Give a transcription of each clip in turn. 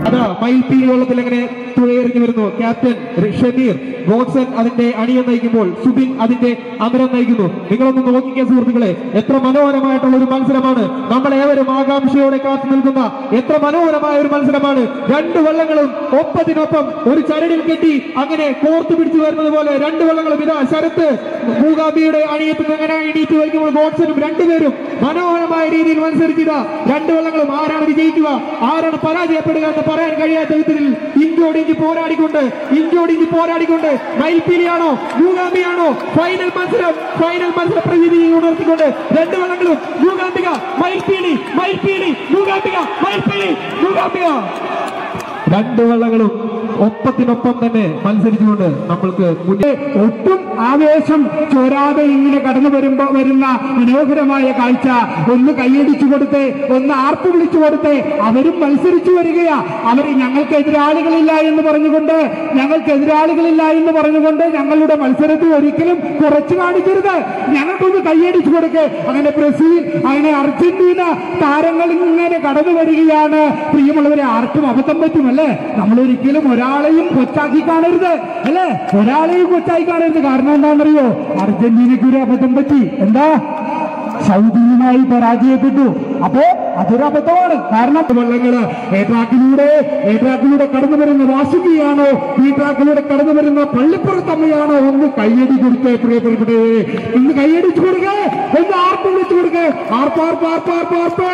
അതാ മൈൽപി വെള്ളത്തിൽ അങ്ങനെ തുഴയെറിഞ്ഞു വരുന്നു ക്യാപ്റ്റൻ ഷമീർ ഗോഡ്സൺ അതിന്റെ അണിയം നയിക്കുമ്പോൾ സുബിൻ അതിന്റെ അമരം നയിക്കുന്നു നിങ്ങളൊന്ന് നോക്കിക്കുക സുഹൃത്തുക്കളെ എത്ര മനോഹരമായിട്ടുള്ള ഒരു മത്സരമാണ് നമ്മൾ ഏവരും ആകാംക്ഷയോടെ കാത്തു നിൽക്കുന്ന എത്ര മനോഹരമായ ഒരു മത്സരമാണ് രണ്ട് വള്ളങ്ങളും ഒപ്പത്തിനൊപ്പം ഒരു ചരടിൽ കെട്ടി അങ്ങനെ കോർത്തു പിടിച്ചു വരുന്നത് പോലെ രണ്ട് വള്ളങ്ങളും ഇതാ ശരത്ത് മൂകാംബിയുടെ അണിയത്തിൽ നിന്ന് അങ്ങനെ എണീറ്റ് വലിക്കുമ്പോൾ ഗോഡ്സനും രണ്ടുപേരും മനോഹരമായ രീതിയിൽ മത്സരിച്ചത് രണ്ട് വള്ളങ്ങളും ആരാണ് വിജയിക്കുക ആരാണ് പരാജയപ്പെടുക എന്ന് പറയാൻ കഴിയാത്ത വിധത്തിൽ ഇഞ്ചോട് ഇഞ്ച് പോരാടിക്കൊണ്ട് ഇഞ്ചോട് ഇഞ്ച് പോരാടിക്കൊണ്ട് മയിൽപ്പീലിയാണോ മൂകാംബിയാണോ ഫൈനൽ മത്സരം ഫൈനൽ മത്സര പ്രതീതി ഉണർത്തിക്കൊണ്ട് രണ്ട് വള്ളങ്ങളും മൂകാംബിക മയിൽപ്പീലി മയിൽപ്പീലി മൂകാംബിക മയിൽപ്പീലി മൂകാംബിക രണ്ട് വള്ളങ്ങളും ഒപ്പത്തിനൊപ്പം തന്നെ മത്സരിച്ചുകൊണ്ട് നമ്മൾക്ക് മുന്നേ ഒട്ടും ആവേശം ചോരാതെ ഇങ്ങനെ കടന്നു വരുമ്പോ വരുന്ന മനോഹരമായ കാഴ്ച ഒന്ന് കൈയടിച്ചു കൊടുത്ത് ഒന്ന് ആർപ്പ് വിളിച്ചു കൊടുത്ത് അവരും മത്സരിച്ചു വരികയാ അവർ ഞങ്ങൾക്ക് എതിരാളികളില്ല എന്ന് പറഞ്ഞുകൊണ്ട് ഞങ്ങൾക്ക് എതിരാളികളില്ല എന്ന് പറഞ്ഞുകൊണ്ട് ഞങ്ങളുടെ മത്സരത്തിൽ ഒരിക്കലും കുറച്ചു കാണിക്കരുത് ഞങ്ങൾക്കൊന്ന് കൈയടിച്ചു കൊടുക്ക് അങ്ങനെ ബ്രസീൽ അങ്ങനെ അർജന്റീന താരങ്ങൾ ഇങ്ങനെ കടന്നു വരികയാണ് പ്രിയമുള്ളവരെ ആർക്കും അബദ്ധം പറ്റുമല്ലേ നമ്മൾ ഒരിക്കലും ഒരാളെയും കൊച്ചാക്കി കാണരുത് അല്ലേ ഒരാളെയും കൊച്ചാക്കി കാണരുത് കാരണം എന്താണെന്നറിയോ അർജന്റീനയ്ക്ക് ഒരു അബദ്ധം പറ്റി എന്താ സൗദിയുമായി പരാജയപ്പെട്ടു അപ്പോ അതൊരു അബദ്ധമാണ് കാരണം വള്ളങ്ങള് എ ട്രാക്കിലൂടെ എ ട്രാക്കിലൂടെ കടന്നു വരുന്ന വാസുകിയാണോ ഈ ട്രാക്കിലൂടെ കടന്നു വരുന്ന പള്ളിപ്പുറത്തമ്മയാണോ ഒന്ന് കൈയടി കൊടുത്ത് പ്രിയപ്പെട്ടവരെ ഒന്ന് കൈയടിച്ചു കൊടുക്കേ ഒന്ന് ആർപ്പ് വിളിച്ചു കൊടുക്കേ ആർപ്പാർപ്പാർപ്പാർപ്പാർപ്പാ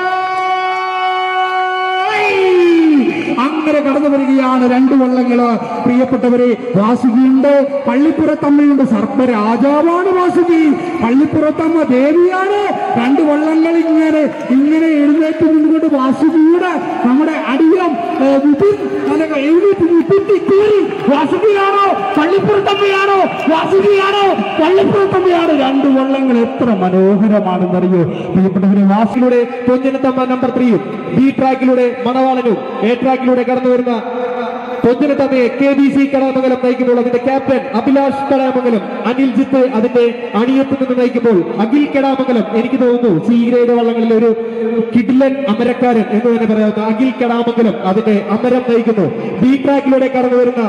അങ്ങനെ കടന്നു വരികയാണ് രണ്ട് വള്ളങ്ങള് പ്രിയപ്പെട്ടവരെ വാസുകിയുണ്ട് പള്ളിപ്പുറത്തമ്മയുണ്ട് സർപ്പരാജാവാണ് വാസുകി പള്ളിപ്പുറത്തമ്മ ദേവിയാണ് രണ്ട് വള്ളങ്ങൾ ഇങ്ങനെ ഇങ്ങനെ എഴുന്നേറ്റ് നിന്നുകൊണ്ട് വാസുകിയുടെ നമ്മുടെ അടിയം ഏ, വിപിൻ അങ്ങനെ എഴുന്നേറ്റ് വിപിത്തി കീറി വാസുകിയാണോ പള്ളിപ്പുറത്തമ്മയാണോ വാസുകിയാണോ പള്ളിപ്പുറത്തമ്മയാണ് രണ്ട് വള്ളങ്ങൾ എത്ര മനോഹരമാണെന്നറിയോ പ്രിയപ്പെട്ടവരെ വാസു ട്രാക്കിലൂടെ പൊഞ്ചനത്തമ്മ നമ്പർ ത്രീയും ബി ട്രാക്കിലൂടെ മണവാളനും എ ട്രാക്കിലൂടെ കടന്നു വരുന്ന പൊഞ്ചനത്തമ്മയെ കെ ബി സി കടാമംഗലം നയിക്കുമ്പോൾ അതിന്റെ ക്യാപ്റ്റൻ അഭിലാഷ് കടാമംഗലം അനിൽ ജിത്ത് അതിന്റെ അണിയത്ത് നിന്ന് നയിക്കുമ്പോൾ അഖിൽ കടാമംഗലം എനിക്ക് തോന്നുന്നു സി ഗ്രേഡ് വള്ളങ്ങളിലെ ഒരു കിഡിലൻ അമരക്കാരൻ എന്ന് തന്നെ പറയാവുന്ന അഖിൽ കടാമംഗലം അതിന്റെ അമരം നയിക്കുന്നു ബി ട്രാക്കിലൂടെ കടന്നു വരുന്ന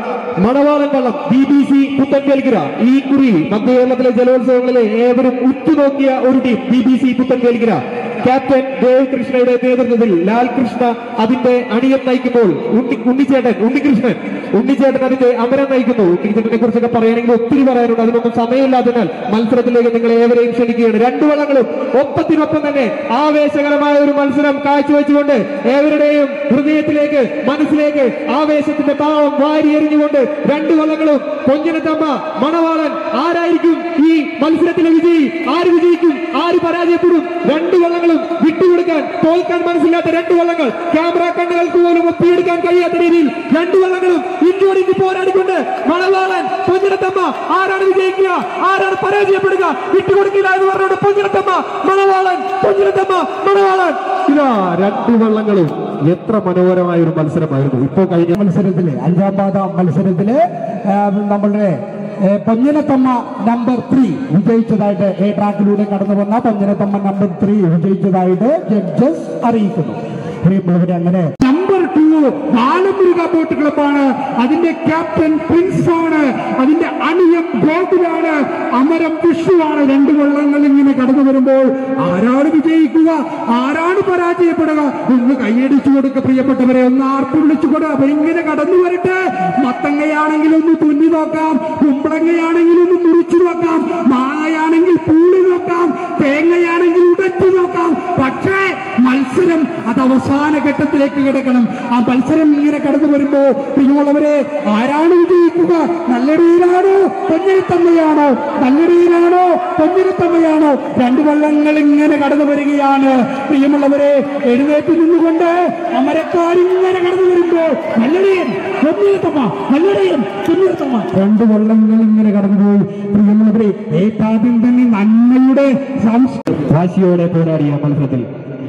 മണവാളൻ വള്ളം ബി ബി സി പുത്തൻവേൽഗിര ഈ കുറി മധ്യ കേരളത്തിലെ ജലോത്സവങ്ങളിലെ ഏവരും ഉറ്റുനോക്കിയ ഒരു team B B C Puthenvelgira captain Dev കൃഷ്ണയുടെ നേതൃത്വത്തിൽ ലാൽ കൃഷ്ണ അതിന്റെ അണിയം നയിക്കുമ്പോൾ ഉണ്ണി ഉണ്ണിച്ചേട്ടൻ ഉണ്ണികൃഷ്ണൻ ഉണ്ണിച്ചേട്ടൻ അതിന്റെ അമരം നയിക്കുന്നു ഉണ്ണിച്ചേട്ടനെ കുറിച്ചൊക്കെ പറയുകയാണെങ്കിൽ ഒത്തിരി പറയാനുണ്ട് അതിനൊന്നും സമയമില്ലാത്തതിനാൽ മത്സരത്തിലേക്ക് നിങ്ങൾ ഏവരെയും ക്ഷണിക്കുകയാണ് രണ്ടു വള്ളങ്ങളും ഒപ്പത്തിനൊപ്പം തന്നെ ആവേശകരമായ ഒരു മത്സരം കാഴ്ചവെച്ചുകൊണ്ട് ഏവരുടെയും ഹൃദയത്തിലേക്ക് മനസ്സിലേക്ക് ആവേശത്തിന്റെ താളം വാരി എറിഞ്ഞുകൊണ്ട് രണ്ട് വള്ളങ്ങളും കൊഞ്ഞനത്തമ്മ മണവാളൻ ആരായിരിക്കും ഈ മത്സരത്തിലെ വിജയി ആര് വിജയിക്കും ആര് പരാജയപ്പെടും രണ്ട് വള്ളങ്ങളും വിട്ടുകൊടുക്കാൻ തോൽക്കാൻ മനസ്സില്ലാത്ത രണ്ട് വള്ളങ്ങൾ ക്യാമറ കണ്ണുകൾക്ക് പോലും ഒപ്പിയെടുക്കാൻ കഴിയാത്ത രീതിയിൽ രണ്ട് വള്ളങ്ങളും ഇഞ്ചോട് ഇഞ്ച് പോരാടിക്കൊണ്ട് മണവാളൻ പൊഞ്ചിനത്തമ്മ ആരാണ് വിജയിക്കുക ആരാണ് പരാജയപ്പെടുക വിട്ടുകൊടുക്കില്ല എന്ന് പറഞ്ഞുകൊണ്ട് പൊഞ്ചിനത്തമ്മ മണവാളൻ പൊഞ്ചിനത്തമ്മ മണവാളൻ ഇതാ രണ്ട് വള്ളങ്ങളും എത്ര മനോഹരമായ ഒരു മത്സരമായിരുന്നു ഇപ്പോ കഴിഞ്ഞ മത്സരത്തില് അഞ്ചാം പാത മത്സരത്തില് ആ, നമ്മളുടെ ഏ, പൊഞ്ഞനത്തമ്മ നമ്പർ ത്രീ വിജയിച്ചതായിട്ട് എ ട്രാക്കിലൂടെ കടന്നു വന്ന പൊഞ്ഞനത്തമ്മ നമ്പർ ത്രീ വിജയിച്ചതായിട്ട് ജഡ്ജസ് അറിയിക്കുന്നു പ്രിയമുള്ളവരെ അങ്ങനെ നമ്പർ ടു ബാലമുരുക ബോട്ട് ക്ലബാണ് അതിന്റെ ക്യാപ്റ്റൻ പ്രിൻസ് ആണ് അതിന്റെ അണിയം ഗോകുലാണ് അമരം വിഷുവാണ് രണ്ട് വള്ളങ്ങൾ ഇങ്ങനെ കടന്നു വരുമ്പോൾ ആരാണ് വിജയിക്കുക ആരാണ് പരാജയപ്പെടുക ഒന്ന് കൈയടിച്ചു കൊടുക്ക പ്രിയപ്പെട്ടവരെ ഒന്ന് ആർപ്പ് വിളിച്ചു കൊടുക്കുക അപ്പൊ ഇങ്ങനെ കടന്നു വരട്ടെ മത്തങ്ങയാണെങ്കിൽ ഒന്ന് തുന്നി നോക്കാം കുമ്പളങ്ങയാണെങ്കിൽ ഒന്ന് മുറിച്ചു നോക്കാം മാങ്ങയാണെങ്കിൽ പൂളി നോക്കാം തേങ്ങയാണെങ്കിൽ ഉടച്ചു നോക്കാം പക്ഷേ മത്സരം അത് അവസാന ഘട്ടത്തിലേക്ക് കിടക്കണം ആ മത്സരം ഇങ്ങനെ കടന്നു വരുമ്പോ പ്രിയമുള്ളവരെ ആരാണ് വിജയിക്കുക നല്ല രീതിയിലാണോ പൊന്നിരത്തമ്മയാണോ നല്ല രീതിയിലാണോ പൊന്നിരത്തമ്മയാണോ രണ്ട് വള്ളങ്ങൾ ഇങ്ങനെ കടന്നു വരികയാണ് പ്രിയമുള്ളവരെ എഴുന്നേറ്റ് നിന്നുകൊണ്ട് അമരക്കാരിങ്ങനെ കടന്നു വരുമ്പോ നല്ലടിയൻ പൊന്നിരത്തമ്മ നല്ലടിയൻ പൊന്നിരത്തമ്മ രണ്ട് വള്ളങ്ങൾ ഇങ്ങനെ കടന്നുപോയി പ്രിയമുള്ളവരെ ഏറ്റാദ്യം തന്നെ നന്മയുടെ സംസ്കൃതി വാശിയോടെ പോരാടിയ മത്സരത്തിൽ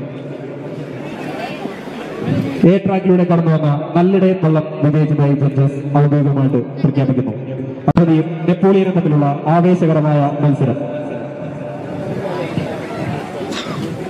എ ട്രാക്കിലൂടെ കടന്നു വന്ന നല്ലിടെ വള്ളം വിജയിച്ചതായി ജഡ്ജസ് ഔദ്യോഗികമായിട്ട് പ്രഖ്യാപിക്കുന്നു അത്രയും നെപ്പോളിയനും തമ്മിലുള്ള ആവേശകരമായ മത്സരം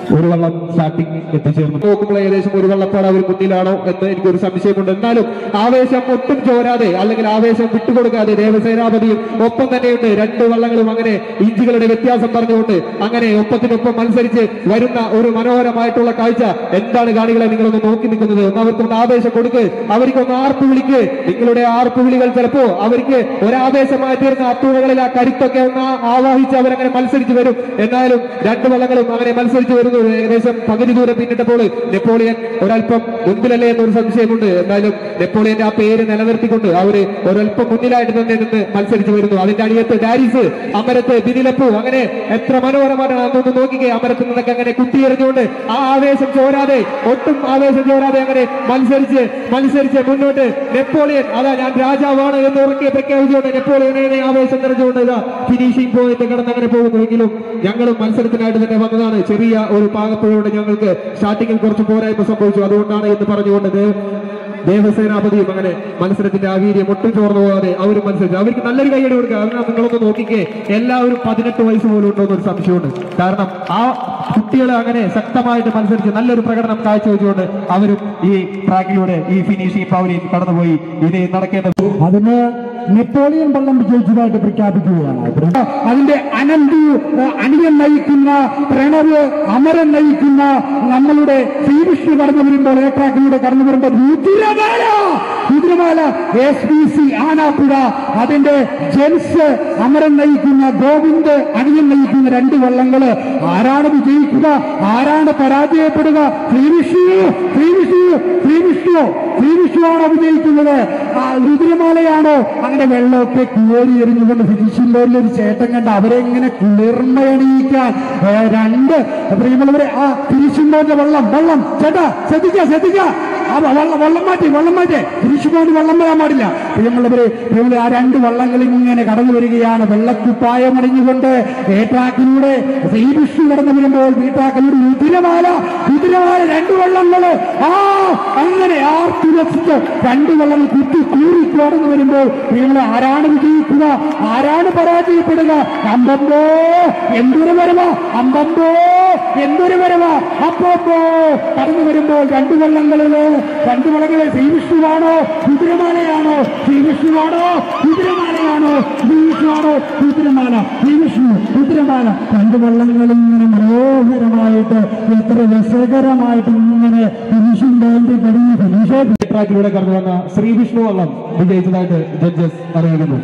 ഒരു വള്ളം സ്റ്റാർട്ടിംഗ് എത്തിച്ചേർന്നു നോക്കുമ്പോൾ ഏകദേശം ഒരു വള്ളപ്പാട് അവർ മുന്നിലാണോ എന്ന് എനിക്കൊരു സംശയമുണ്ട് എന്നാലും ആവേശം ഒട്ടും ചോരാതെ അല്ലെങ്കിൽ ആവേശം വിട്ടുകൊടുക്കാതെ ദേവസേനാപതിയും ഒപ്പം തന്നെയുണ്ട് രണ്ട് വള്ളങ്ങളും അങ്ങനെ ഇഞ്ചുകളുടെ വ്യത്യാസം പറഞ്ഞുകൊണ്ട് അങ്ങനെ ഒപ്പത്തിനൊപ്പം മത്സരിച്ച് വരുന്ന ഒരു മനോഹരമായിട്ടുള്ള കാഴ്ച എന്താണ് കാണികളെ നിങ്ങളൊന്ന് നോക്കി നിൽക്കുന്നത് ഒന്ന് അവർക്കൊന്ന് ആവേശം കൊടുക്ക് അവർക്കൊന്ന് ആർപ്പ് വിളിക്ക് നിങ്ങളുടെ ആർപ്പ് വിളികൾ ചിലപ്പോ അവർക്ക് ഒരാവേശമായി തീർന്ന അത്തൂണകളിൽ ആ കരുത്തൊക്കെ ഒന്ന് ആവാഹിച്ച് അവരങ്ങനെ മത്സരിച്ച് വരും എന്നാലും രണ്ട് വള്ളങ്ങളും അങ്ങനെ മത്സരിച്ച് വരുന്നു ഏകദേശം പകുതി ദൂരം പിന്നിട്ടപ്പോൾ നെപ്പോളിയൻ ഒരല്പം മുൻപിലല്ലേ എന്നൊരു സംശയമുണ്ട് എന്നാലും നെപ്പോളിയന്റെ ആ പേര് നിലനിർത്തിക്കൊണ്ട് അവര് ഒരല്പം മുന്നിലായിട്ട് തന്നെ നിന്ന് മത്സരിച്ച് വരുന്നു അതിന്റെ അടിയത്ത് ഡാരിസ് അമരത്ത് ബിനിലപ്പു അങ്ങനെ എത്ര മനോഹരമായിട്ടാണ് അതൊന്ന് നോക്കിക്കേ അമരത്ത് നിന്നൊക്കെ അങ്ങനെ കുത്തിയെറിഞ്ഞുകൊണ്ട് ആ ആവേശം ചോരാതെ ഒട്ടും ആവേശം ചോരാതെ അങ്ങനെ മത്സരിച്ച് മത്സരിച്ച് മുന്നോട്ട് നെപ്പോളിയൻ അതാ ഞാൻ രാജാവാണ് എന്ന് ഉറക്കെ പ്രഖ്യാപിച്ചുകൊണ്ട് നെപ്പോളിയനെ ആവേശം നിറഞ്ഞുകൊണ്ട് ഇതാ ഫിനിഷിംഗ് പോയിന്റ് കടന്ന് അങ്ങനെ പോകുന്നുവെങ്കിലും ഞങ്ങളും മത്സരത്തിനായിട്ട് തന്നെ വന്നതാണ് ചെറിയ ഒരു പാകപ്പുഴയോടെ ഞങ്ങൾക്ക് സ്റ്റാർട്ടിങ്ങിൽ കുറച്ച് പോരായ്മ സംഭവിച്ചു അതുകൊണ്ടാണ് എന്ന് പറഞ്ഞുകൊണ്ട് ദേ- ദേവസേനാപതിയും അങ്ങനെ മത്സരത്തിന്റെ ആ വീര്യം ഒട്ടും ചോർന്നു പോകാതെ അവരും മത്സരിച്ചു അവർക്ക് നല്ലൊരു കൈയടി കൊടുക്കുക അതിനാൽ നിങ്ങളൊന്ന് നോക്കിക്കേ എല്ലാവരും പതിനെട്ട് വയസ്സ് പോലും ഉണ്ടോ എന്നൊരു സംശയമുണ്ട് കാരണം ആ കുട്ടികളെ അങ്ങനെ ശക്തമായിട്ട് മത്സരിച്ച് നല്ലൊരു പ്രകടനം കാഴ്ചവെച്ചുകൊണ്ട് അവരും ഈ ട്രാക്കിലൂടെ ഈ ഫിനിഷിംഗ് പവലിയിൽ കടന്നുപോയി ഇനി നടക്കേണ്ടത് അതിന് നെപ്പോളിയൻ വള്ളം വിജയിച്ചതായിട്ട് പ്രഖ്യാപിക്കുകയാണ് അതിന്റെ അനന്തു അണിയൻ നയിക്കുന്ന പ്രണവ് അമരൻ നയിക്കുന്ന നമ്മളുടെ ശ്രീവിഷ്ണു കടന്നു വരുമ്പോൾ ഏ ട്രാക്കിലൂടെ കടന്നു വരുമ്പോൾ Rudramala Rudramala S B C Anappuzha അതിന്റെ ജെൻസ് അമരൻ നയിക്കുന്ന ഗോവിന്ദ് അണിയൻ നയിക്കുന്ന രണ്ട് വള്ളങ്ങള് ആരാണ് വിജയിക്കുക ആരാണ് പരാജയപ്പെടുക ശ്രീവിഷ്ണു ശ്രീവിഷ്ണു ശ്രീവിഷ്ണു ശ്രീവിഷ്ണുവാണോ വിജയിക്കുന്നത് ആ, രുദ്രമാലയാണോ അങ്ങനെ വെള്ളമൊക്കെ കുവേരി എറിഞ്ഞുകൊണ്ട് ഫിനിഷിംഗ് ഒരു ചേട്ടൻ കണ്ട് അവരെ ഇങ്ങനെ കുളിർമയണിയിക്കാൻ ഏ, രണ്ട് പ്രിയമുള്ളവരെ ആ ഫിനിഷിംഗ് വെള്ളം വെള്ളം ചേട്ടാ ശ്രദ്ധിക്ക ശ്രദ്ധിക്ക ആ വള്ളം വെള്ളം മാറ്റി വെള്ളം മാറ്റി ഫിനിഷിംഗ് വെള്ളം വരാൻ പാടില്ല പ്രിയമുള്ളവരെ പ്രിയമുള്ള ആ രണ്ട് വള്ളങ്ങൾ ഇങ്ങനെ കടന്നു വരികയാണ് വെള്ളക്കുപ്പായം അണിഞ്ഞുകൊണ്ട് എ ട്രാക്കിലൂടെ ശ്രീവിഷ്ണു കടന്നു വരുമ്പോൾ ബി ട്രാക്കിലൂടെ രുദ്രമാല രുദ്രമാല രണ്ട് വള്ളങ്ങള് ആ അങ്ങനെ ആർത്തുരസിച്ച് രണ്ട് വള്ളങ്ങൾ കുത്തി കൂടി കടന്നു വരുമ്പോൾ പ്രിയമുള്ള ആരാണ് വിജയിക്കുക ആരാണ് പരാജയപ്പെടുക അമ്പമ്പോ എന്തൊരു വരവാ അമ്പമ്പോ എന്തൊരു വരവാ അപ്പോ കടന്നു വരുമ്പോൾ രണ്ട് വള്ളങ്ങളില് രണ്ട് വള്ളങ്ങളെ ശ്രീവിഷ്ണുവാണോ കുതിരമാലയാണോ ശ്രീവിഷ്ണുവാണോ കുതിരമാലയാണോ ശ്രീവിഷ്ണുവാണോ കുതിരമാല ശ്രീവിഷ്ണു കുതിരമാല രണ്ട് വള്ളങ്ങൾ ഇങ്ങനെ മനോഹരമായിട്ട് എത്ര രസകരമായിട്ട് ഇങ്ങനെ ഫിനിഷിംഗ് പോയിന്റ് കഴിഞ്ഞ് ഫിനിഷ് ട്രാക്കിലൂടെ കടന്നു വന്ന ശ്രീവിഷ്ണു വള്ളം വിജയിച്ചതായിട്ട് ജഡ്ജസ് അറിയിക്കുന്നു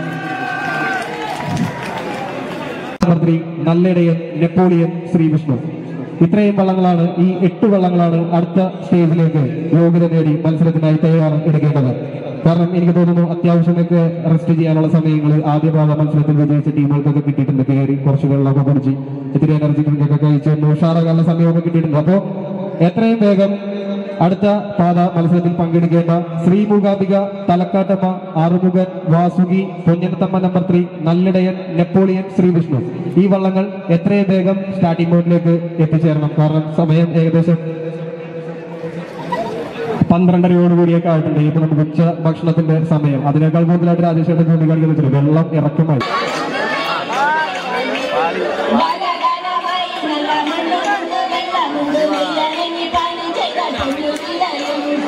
മന്ത്രി നല്ലിടയൻ നെപ്പോളിയൻ ശ്രീവിഷ്ണു ഇത്രയും വള്ളങ്ങളാണ് ഈ എട്ട് വള്ളങ്ങളാണ് അടുത്ത സ്റ്റേജിലേക്ക് യോഗ്യത നേടി മത്സരത്തിനായി തയ്യാർ എടുക്കേണ്ടത് കാരണം എനിക്ക് തോന്നുന്നു അത്യാവശ്യമൊക്കെ റെസ്റ്റ് ചെയ്യാനുള്ള സമയങ്ങൾ ആദ്യ ഭാഗ മത്സരത്തിൽ വിജയിച്ച ടീമുകൾക്കൊക്കെ കിട്ടിയിട്ടുണ്ട് കയറി കുറച്ച് വെള്ളമൊക്കെ കുടിച്ച് ഇത്തിരി എനർജി ഡ്രിങ്ക് ഒക്കെ കഴിച്ച് ഒന്ന് ഉഷാറാകാനുള്ള സമയമൊക്കെ കിട്ടിയിട്ടുണ്ട് അപ്പോൾ എത്രയും വേഗം അടുത്ത പാത മത്സരത്തിൽ പങ്കെടുക്കേണ്ട Sreemookambika Thalakkattamma Arumukhan Vasuki Ponnanathamma number three Nallidayan Napoleon Sreevishnu ഈ വള്ളങ്ങൾ എത്രയും വേഗം സ്റ്റാർട്ടിംഗ് പോയിന്റിലേക്ക് എത്തിച്ചേരണം കാരണം സമയം ഏകദേശം പന്ത്രണ്ടരയോടുകൂടിയൊക്കെ ആയിട്ടുണ്ട് ഇപ്പൊ നമുക്ക് ഉച്ച ഭക്ഷണത്തിന്റെ സമയം അതിനേക്കാൾ കൂടുതലായിട്ട് രാജേഷേട്ടൻ ചൂണ്ടിക്കാണിക്കുന്നത് വെള്ളം ഇറക്കുമായി ബാലഗാനമായി നല്ല മണ്ണുകൊണ്ട് വെള്ളമുണ്ട് വെള്ളമിറങ്ങി പാനി ചെയ്ത ചുറ്റുകിടയും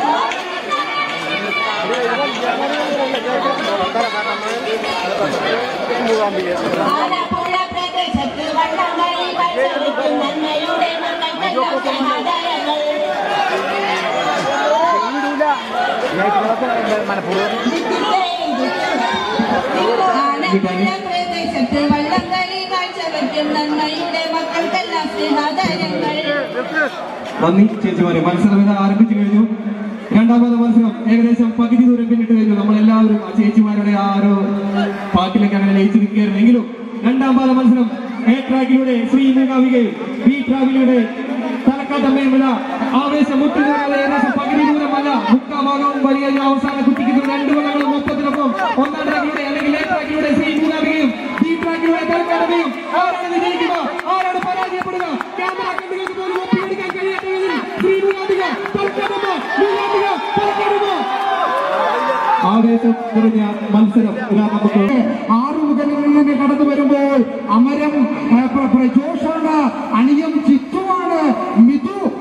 ആലപ്പുഴ പ്രദേശത്ത് വള്ളംകളി മത്സരിക്കും നന്മയുടെ മക്കൾക്കെല്ലാം സമാധാനങ്ങൾ ആലപ്പുഴ പ്രദേശത്ത് വള്ളംകളി കാഴ്ചവെക്കും നന്മയുടെ മക്കൾക്കെല്ലാം സ്നേഹാദരങ്ങൾ നന്ദി ചേച്ചിമാരെ മത്സരം ഇത് ആരംഭിച്ചു കഴിഞ്ഞു രണ്ടാമത്തെ മത്സരം ഏകദേശം പകുതി ദൂരം പിന്നിട്ട് കഴിഞ്ഞു നമ്മളെല്ലാവരും ആ ചേച്ചിമാരുടെ ആ ഒരു പാട്ടിലൊക്കെ അങ്ങനെ ലയിച്ചു നിൽക്കുകയായിരുന്നു എങ്കിലും രണ്ടാം പാദ മത്സരം എ ട്രാക്കിലൂടെ ശ്രീ മൂകാംബികയും ബി ട്രാക്കിലൂടെ തലക്കാട്ടമ്മയും ഇതാ ആവേശം മുട്ടുകൂടാതെ ഏകദേശം പകുതി ദൂരമല്ല മുക്കാഭാഗവും വലിയ ഒരു അവസാന കുത്തിക്കുന്നു രണ്ട് വള്ളങ്ങളും ഒപ്പത്തിനൊപ്പം ഒന്നാം ട്രാക്കിലൂടെ അല്ലെങ്കിൽ എ ട്രാക്കിലൂടെ ശ്രീ മൂകാംബികയും ബി ട്രാക്കിലൂടെ തലക്കാട്ടമ്മയും ആരാണ് വിജയിക്കുക ആരാണ് പരാജയപ്പെടുക ക്യാമറ കണ്ടുകൾക്ക് പോലും ഒപ്പിയെടുക്കാൻ കഴിയാത്ത വിധത്തിൽ ശ്രീ മൂകാംബിക തലക്കാട്ടമ്മ മൂകാംബിക തലക്കാട്ടമ്മ ആവേശം നിറഞ്ഞ മത്സരം ഇതാ നമുക്ക് ആറു മുതലിൽ നിന്ന് കടന്നു വരുമ്പോൾ അമരം ആ, പ്ര- പ്രജോഷാണ് അണിയം ചിത്തുവാണ്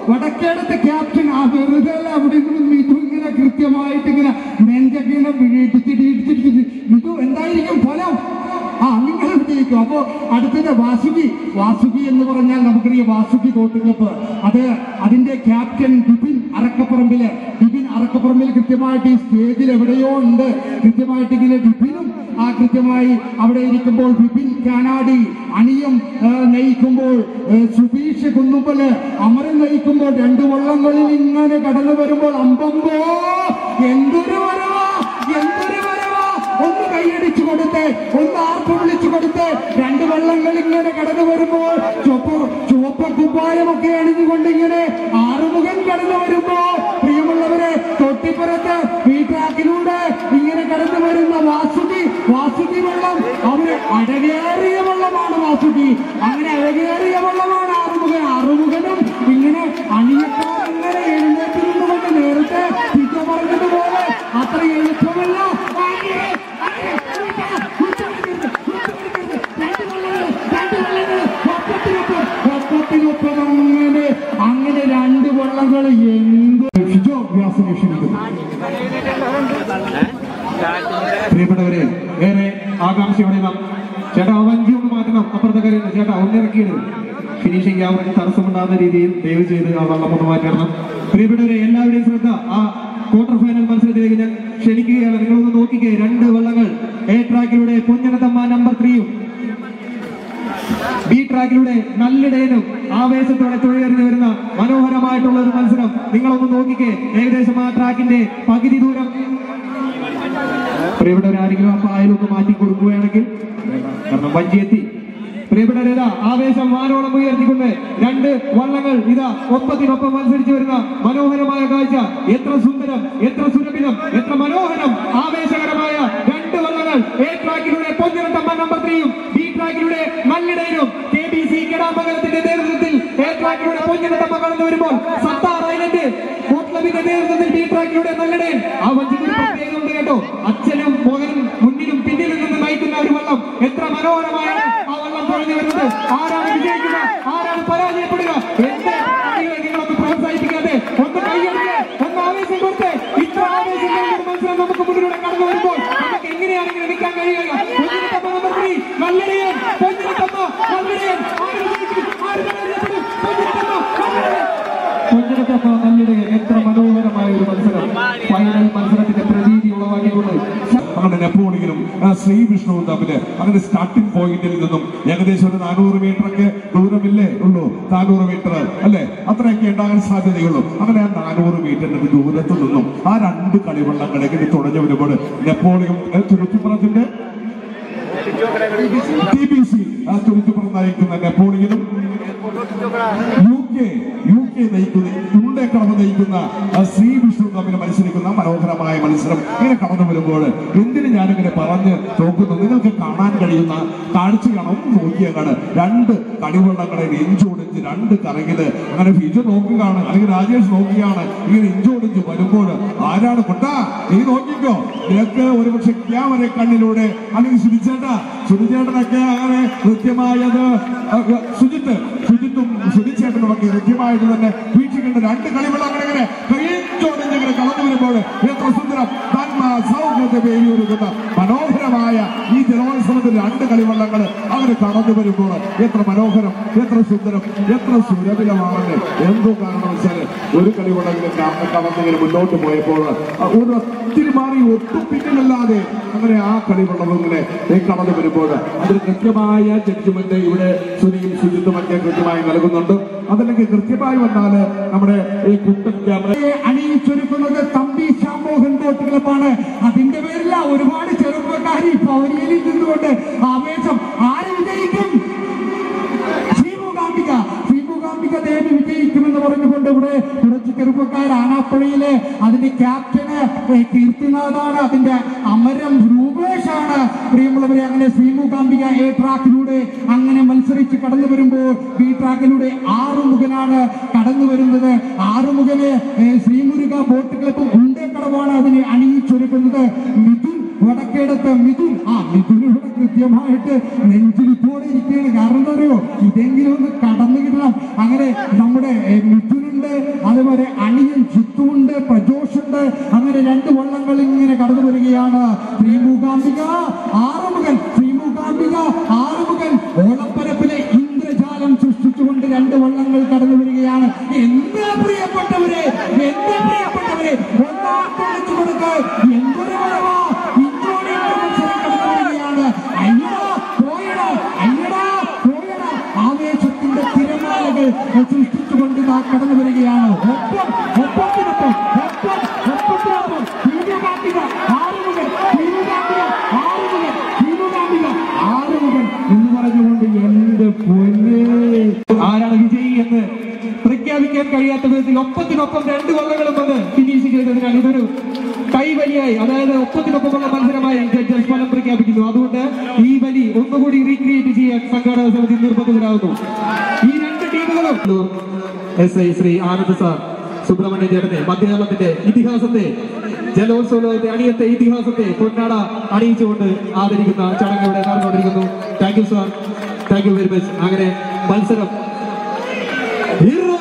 വടക്കേടത്തെ ക്യാപ്റ്റൻ ആ വെറുതെ അല്ല അവിടെ നിന്ന് മിഥു ഇങ്ങനെ കൃത്യമായിട്ട് ഇങ്ങനെ നെഞ്ചൊക്കെ ഇങ്ങനെ ഇടിച്ചിട്ട് ഇടിച്ചിട്ട് മിഥു എന്തായിരിക്കും ഫലം ആ നിങ്ങൾ വിജയിക്കും അപ്പോ അടുത്തത് വാസുകി വാസുകി എന്ന് പറഞ്ഞാൽ നമുക്കറിയാം വാസുകി തോട്ട് ക്ലബ്ബ് അത് അതിന്റെ ക്യാപ്റ്റൻ ബിപിൻ അറക്കപ്പുറമ്പില് ബിപിൻ അറക്കപ്പുറമ്പിൽ കൃത്യമായിട്ട് ഈ സ്റ്റേജിൽ എവിടെയോ ഉണ്ട് കൃത്യമായിട്ട് ഇങ്ങനെ ബിപിനും ആ കൃത്യമായി അവിടെ ഇരിക്കുമ്പോൾ ബിപിൻ കാനാടി അണിയും ആ, നയിക്കുമ്പോൾ ഏ, സുബീഷ് കുന്നുമ്പല് അമരൻ നയിക്കുമ്പോൾ രണ്ട് വള്ളങ്ങളിൽ ഇങ്ങനെ കടന്നു വരുമ്പോൾ അമ്പമ്പോ എന്തൊരു വരവാ എന്തൊരു വരവാ ഒന്ന് കൈയടിച്ചു കൊടുത്ത് ഒന്ന് ആർപ്പ് വിളിച്ചു കൊടുത്ത് രണ്ട് വള്ളങ്ങൾ ഇങ്ങനെ കടന്നു വരുമ്പോൾ ചുവപ്പ് ചുവപ്പ കുപ്പായമൊക്കെ അണിഞ്ഞുകൊണ്ട് ഇങ്ങനെ ആറുമുഖൻ കടന്നു വരുമ്പോ പ്രിയമുള്ളവരെ തൊട്ടിപ്പുറത്ത് ഈ ട്രാക്കിലൂടെ ഇങ്ങനെ കടന്നു വരുന്ന വാസുകി വാസുകി വെള്ളം അവര് അഴകേറിയ വെള്ളമാണ് വാസുകി അങ്ങനെ അഴകേറിയ വെള്ളമാണ് ആറുമുഖൻ ആറുമുഖനും ഇങ്ങനെ അണിയപ്പോൾ ഇങ്ങനെ എഴുന്നേറ്റ് നിന്നുകൊണ്ട് നേരത്തെ പിറ്റ പറഞ്ഞതുപോലെ അത്ര എളുപ്പമല്ല അങ്ങനെ, അങ്ങനെ, ഉച്ചമണിക്കരുത്, ഉച്ചമണിക്കരുത്, രണ്ട് വള്ളങ്ങൾ, രണ്ട് വള്ളങ്ങൾ, ഒപ്പത്തിനൊപ്പം, ഒപ്പത്തിനൊപ്പം അങ്ങനെ അങ്ങനെ രണ്ട് വള്ളങ്ങൾ എന്ത് ഫിജോ വ്യാസം ക്ഷണിക്കുന്നു പ്രിയപ്പെട്ടവരെ ഏറെ ആകാംക്ഷയോടെ നാം ചേട്ടാ ആ വഞ്ചി ഒന്ന് മാറ്റണം അപ്പുറത്തെ കാര്യം ചേട്ടാ ഒന്നിറക്കിയിടും ഫിനിഷിംഗ് അവർക്ക് തടസ്സമുണ്ടാകുന്ന രീതിയിൽ ദയവ് ചെയ്ത് ആ വള്ളം ഒന്ന് മാറ്റണം പ്രിയപ്പെട്ടവരെ എല്ലാവരുടെയും ശ്രദ്ധ ആ ക്വാർട്ടർ ഫൈനൽ മത്സരത്തിലേക്ക് ഞാൻ ക്ഷണിക്കുകയാണ് നിങ്ങളൊന്ന് നോക്കിക്കേ രണ്ട് വള്ളങ്ങൾ എ ട്രാക്കിലൂടെ പൊന്നനത്തമ്മ നമ്പർ ത്രീയും ബി ട്രാക്കിലൂടെ നല്ലിടയനും ആവേശത്തോടെ തുഴയെറിഞ്ഞു വരുന്ന മനോഹരമായിട്ടുള്ള ഒരു മത്സരം നിങ്ങളൊന്ന് നോക്കിക്കേ ഏകദേശം ആ ട്രാക്കിന്റെ പകുതി ദൂരം പ്രിയപ്പെട്ടവരാരെങ്കിലും ആ പായലൊന്ന് മാറ്റി കൊടുക്കുകയാണെങ്കിൽ കാരണം വഞ്ചി എത്തി പ്രിയപ്പെട്ടവരേതാ ആവേശം വാനോളം ഉയർത്തിക്കൊണ്ട് രണ്ട് വള്ളങ്ങൾ ഇതാ ഒപ്പത്തിനൊപ്പം മത്സരിച്ചു വരുന്ന മനോഹരമായ കാഴ്ച എത്ര സുന്ദരം എത്ര സുരഭിതം എത്ര മനോഹരം ആവേശകരമായ രണ്ട് വള്ളങ്ങൾ എ ട്രാക്കിലൂടെ പൊന്നിരട്ടമ്മ നമ്പർ ത്രീയും ബി ട്രാക്കിലൂടെ നല്ലിടയിലും കെ ബി സി കെടാമംഗലത്തിന്റെ നേതൃത്വത്തിൽ എ ട്രാക്കിലൂടെ പൊന്നിരട്ടമ്മ കടന്നു വരുമ്പോൾ സത്താർ ഐലൻഡ് ബോട്ട് ക്ലബിന്റെ നേതൃത്വത്തിൽ ബി ട്രാക്കിലൂടെ നല്ലിടയൻ ആ വഞ്ചിക്ക് ഒരു പ്രത്യേകത ഉണ്ട് കേട്ടോ അച്ഛനും മകനും മുന്നിലും പിന്നിലും നിന്ന് നയിക്കുന്ന ഒരു വള്ളം എത്ര മനോഹരമായാണ് ആ വള്ളം തുഴഞ്ഞു വരുന്നത് ആരാണ് വിജയിക്കുക ആരാണ് പരാജയപ്പെടുക എന്റെ കളികളെ നിങ്ങളൊന്ന് പ്രോത്സാഹിപ്പിക്കാതെ ഒന്ന് കൈയടിച്ച് ഒന്ന് ആവേശം കൊടുത്ത് ഇത്ര ആവേശം നൽകുന്ന ഒരു മത്സരം നമുക്ക് മുന്നിലൂടെ കടന്നു വരുമ്പോൾ നമുക്ക് എങ്ങനെയാണ് ഇങ്ങനെ നിൽക്കാൻ കഴിയുക പൊന്നിനത്തമ്മ നമ്പർ ത്രീ നല്ലടിയൻ പൊന്നിനത്തമ്മ നല്ലടിയൻ ആര് വിജയിക്കും ആര് പരാജയപ്പെടും പൊന്നിനത്തമ്മ നല്ലടിയൻ പൊന്നിനത്തമ്മ നല്ലിടയൻ എത്ര മനോഹരമായ ഒരു മത്സരം ഫൈനൽ മത്സരത്തിന്റെ പ്രതീതി ഉളവാക്കിക്കൊണ്ട് അങ്ങനെ നെപ്പോളിയനും ആ, ശ്രീവിഷ്ണുവും തമ്മിൽ അങ്ങനെ സ്റ്റാർട്ടിംഗ് പോയിന്റിൽ നിന്നും ഏകദേശം ഒരു നാനൂറ് മീറ്റർ ഒക്കെ ദൂരമില്ലേ ഉള്ളൂ നാനൂറ് മീറ്റർ അല്ലെ അത്രയൊക്കെ ഉണ്ടാകാൻ സാധ്യതയുള്ളൂ അങ്ങനെ ആ നാനൂറ് മീറ്ററിന്റെ ദൂരത്ത് നിന്നും ആ രണ്ട് കളിവള്ളങ്ങൾ എങ്ങനെ തുടഞ്ഞു വരുമ്പോൾ നെപ്പോളിയൻ ഏ, തുരുത്തിപ്പുറത്തിന്റെ ടി ബി സി ആ തുരുത്തിപ്പുറം നയിക്കുന്ന നെപ്പോളിയനും യു കെ യു കെ നയിക്കുന്ന ഉണ്ടെ കടന്ന് നയിക്കുന്ന ആ ശ്രീ വിഷ്ണു തമ്മിൽ മത്സരിക്കുന്ന മനോഹരമായ മത്സരം ഇങ്ങനെ കടന്നു വരുമ്പോൾ എന്തിന് ഞാനിങ്ങനെ പറഞ്ഞ് നോക്കുന്നു നിങ്ങൾക്ക് കാണാൻ കഴിയുന്ന കാഴ്ചയാണ് ഒന്ന് നോക്കിയാണ് രണ്ട് കടിവെള്ളങ്ങളെ ഇഞ്ചോടിഞ്ച് രണ്ട് കറങ്ങില് അങ്ങനെ ഫിജു നോക്കുകയാണ് അല്ലെങ്കിൽ രാജേഷ് നോക്കുകയാണ് ഇങ്ങനെ ഇഞ്ചോടിഞ്ച് വരുമ്പോൾ ആരാണ് കൊട്ടാ നീ നോക്കിക്കോ നിനക്ക് ഒരുപക്ഷെ ക്യാമറ കണ്ണിലൂടെ അല്ലെങ്കിൽ സുനിച്ചേട്ടാ സുനിച്ചേട്ടനൊക്കെ അങ്ങനെ കൃത്യമായത് അഹ് സുജിത്ത് സുജിത്തും സുനിച്ചേട്ടനും ഒക്കെ കൃത്യമായിട്ട് തന്നെ വീക്ഷിക്കേണ്ട രണ്ട് കളിവെള്ളങ്ങൾ ഇങ്ങനെ കയ്യോടിങ്ങനെ കടന്നു വരുമ്പോൾ എത്ര സുന്ദരം നന്മ സൗഹൃദ പേരിയൊരുക്കുന്ന മനോഹരമായ ഈ ജലോത്സവത്തിൽ രണ്ട് കളിവള്ളങ്ങൾ അവർ കടന്നു വരുമ്പോൾ എത്ര മനോഹരം എത്ര സുന്ദരം എത്ര സുരഭിലമാണെന്ന് എന്തോ കാരണം വെച്ചാൽ ഒരു കളിവള്ളങ്ങൾ കടന്നിങ്ങനെ മുന്നോട്ട് പോയപ്പോൾ അഹ് ഒരു ഒത്തിരി മാറി ഒട്ടും പിന്നിലല്ലാതെ അങ്ങനെ ആ കളിവള്ളം ഇങ്ങനെ കടന്നു വരുമ്പോൾ അതിന് കൃത്യമായ ജഡ്ജ്മെന്റ് ഇവിടെ സുനിയും സുജിത്തുമൊക്കെ കൃത്യമായി നൽകുന്നുണ്ട് അതിലേക്ക് കൃത്യമായി വന്നാല് നമ്മുടെ ഈ കുട്ടൻ ക്യാമറ ഇവരെ അണിയിച്ചൊരുക്കുന്നത് തമ്പി ശ്യാമോഹൻ ബോട്ട് ക്ലബാണ് അതിന്റെ പേരില ഒരുപാട് ചെറുപ്പക്കാർ ഈ പൗരിയലിൽ നിന്നുകൊണ്ട് ആവേശം ആര് വിജയിക്കും ശ്രീമുഖാംബിക ശ്രീമുഖാംബിക ദേവി വിജയിക്കുമെന്ന് പറഞ്ഞുകൊണ്ട് ഇവിടെ കുറച്ച് ചെറുപ്പക്കാർ ആനാപ്പുഴയിലെ അതിന്റെ ക്യാപ്റ്റന് ഏ, കീർത്തിനാഥാണ് അതിന്റെ അമരം രൂപേഷാണ് പ്രിയമുള്ളവരെ അങ്ങനെ ശ്രീമുഖാംബിക എ ട്രാക്കിലൂടെ അങ്ങനെ മത്സരിച്ച് കടന്നു വരുമ്പോൾ ബി ട്രാക്കിലൂടെ ആറുമുഖനാണ് കടന്നു വരുന്നത് ആറുമുഖന് ഏ, ശ്രീമുരുക ബോട്ട് ക്ലബ് ഉണ്ടേക്കടവാണ് അതിനെ അണിയിച്ചൊരുക്കുന്നത് മിഥുൻ വടക്കേടത്ത് മിഥുൻ ആ മിഥുൻ ഇവിടെ കൃത്യമായിട്ട് നെഞ്ചിരിപ്പോടെ ഇരിക്കുകയാണ് കാരണം എന്താ അറിയോ ഇതെങ്കിലും ഒന്ന് കടന്നു കിട്ടണം അങ്ങനെ നമ്മുടെ ഏ, മിഥുനുണ്ട് അതുപോലെ അണിയൻ ചിത്തുണ്ട് പ്രജോഷുണ്ട് അങ്ങനെ രണ്ട് വള്ളങ്ങൾ ഇങ്ങനെ കടന്നു വരികയാണ് ശ്രീമൂകാംബിക ആറുമുഖൻ ശ്രീമൂകാംബിക ആറുമുഖൻ ഓളപ്പരപ്പിലെ ഇന്ദ്രജാലം സൃഷ്ടിച്ചുകൊണ്ട് രണ്ട് വള്ളങ്ങൾ കടന്നു വരികയാണ് എന്താ പ്രിയപ്പെട്ടവരെ എന്താ പ്രിയപ്പെട്ടവരെ ഒന്നാമത്തെ വെച്ചു കൊടുക്ക എന്തൊരു വരവാ ഇഞ്ചോടി മത്സരം കടന്നു വരികയാണ് അയ്യടാ പോയടാ അയ്യടാ പോയടാ ആവേശത്തിന്റെ തിരമാലകൾ സൃഷ്ടിച്ചുകൊണ്ട് ഇതാ കടന്നു വരികയാണ് ഒപ്പം ഒപ്പത്തിനൊപ്പം ഒപ്പം ഒപ്പത്തിനൊപ്പം ഭീമകാന്തിക ആറുമുഖൻ ഭീമകാന്തിക ആറുമുഖൻ ഭീമകാന്തിക ആറുമുഖൻ എന്ന് പറഞ്ഞുകൊണ്ട് എന്റെ പൊന്നേ ആരാണ് വിജയി എന്ന് പ്രഖ്യാപിക്കാൻ കഴിയാത്ത വിധത്തിൽ ഒപ്പത്തിനൊപ്പം രണ്ട് വള്ളങ്ങളും വന്ന് ഫിനിഷ് ചെയ്തതിനാൽ ഇതൊരു കൈവലിയായി അതായത് ഒപ്പത്തിനൊപ്പമുള്ള മത്സരമായി ജഡ്ജസ് ഫലം പ്രഖ്യാപിക്കുന്നു അതുകൊണ്ട് ഈ വലി ഒന്നുകൂടി റീക്രിയേറ്റ് ചെയ്യാൻ സംഘാടക സമിതി നിർബന്ധിതരാകുന്നു ഈ രണ്ട് ടീമുകളും S I Sree Anand sir Subrahmanya ചേട്ടനെ മധ്യകേരളത്തിന്റെ ഇതിഹാസത്തെ ജലോത്സവത്തെ അണിയത്തെ ഇതിഹാസത്തെ പൊന്നാട അണിയിച്ചുകൊണ്ട് ആദരിക്കുന്ന ചടങ്ങ് ഇവിടെ നടന്നുകൊണ്ടിരിക്കുന്നു thank you sir thank you very much അങ്ങനെ മത്സരം ഹീറോ